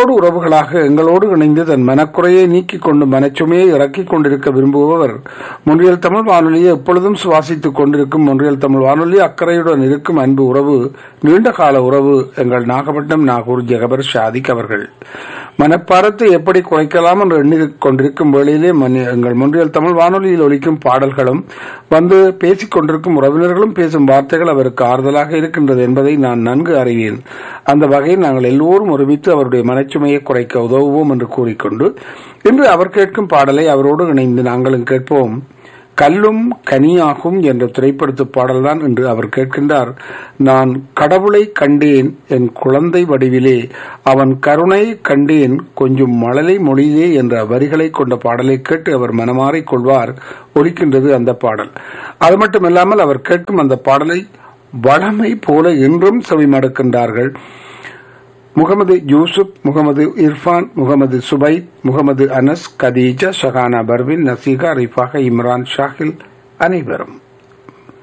எங்களோடு உறவுகளாக எங்களோடு இணைந்து தன் மனக்குறையை நீக்கிக் கொண்டு மனச்சுமையை இறக்கிக் கொண்டிருக்க விரும்புபவர் முன்றியல் தமிழ் வானொலியை எப்பொழுதும் சுவாசித்துக் கொண்டிருக்கும் முன்றியல் தமிழ் வானொலி அக்கறையுடன் இருக்கும் அன்பு உறவு நீண்ட கால உறவு எங்கள் நாகப்பட்டினம் நாகூர் ஜெகபர் ஷாதிக் அவர்கள் மனப்பாரத்தை எப்படி குறைக்கலாம் என்று எண்ணிக் கொண்டிருக்கும் வேளையிலே மன்னி- எங்கள் முன்றியல் தமிழ் வானொலியில் ஒலிக்கும் பாடல்களும் வந்து பேசிக் கொண்டிருக்கும் உறவினர்களும் பேசும் வார்த்தைகள் அவருக்கு ஆறுதலாக இருக்கின்றது என்பதை நான் நன்கு அறிவேன் அந்த வகையில் நாங்கள் எல்லோரும் ஒருமித்து அவருடைய மனச்சுமையை குறைக்க உதவுவோம் என்று கூறிக்கொண்டு இன்று அவர் கேட்கும் பாடலை அவரோடு இணைந்து நாங்களும் கேட்போம் கல்லும் கனியாகும் என்ற திரைப்படத்து பாடல்தான் என்று அவர் கேட்கின்றார் நான் கடவுளை கண்டேன் என் குழந்தை வடிவிலே அவன் கருணை கண்டேன் கொஞ்சம் மழலை மொழியிலே என்ற வரிகளை கொண்ட பாடலை கேட்டு அவர் மனமாறிக் கொள்வார் ஒலிக்கின்றது அந்த பாடல் அது மட்டுமில்லாமல் அவர் கேட்கும் அந்த பாடலை வளமை போல இன்றும் செவிமடுக்கின்றார்கள் முகமது யூசுப் முகமது இர்ஃபான் முகமது சுபைத் முகமது அனஸ் கதீஜா ஷஹானா பர்வின் நசீகா ரிஃபாக இம்ரான் ஷாஹில் அனைவரும்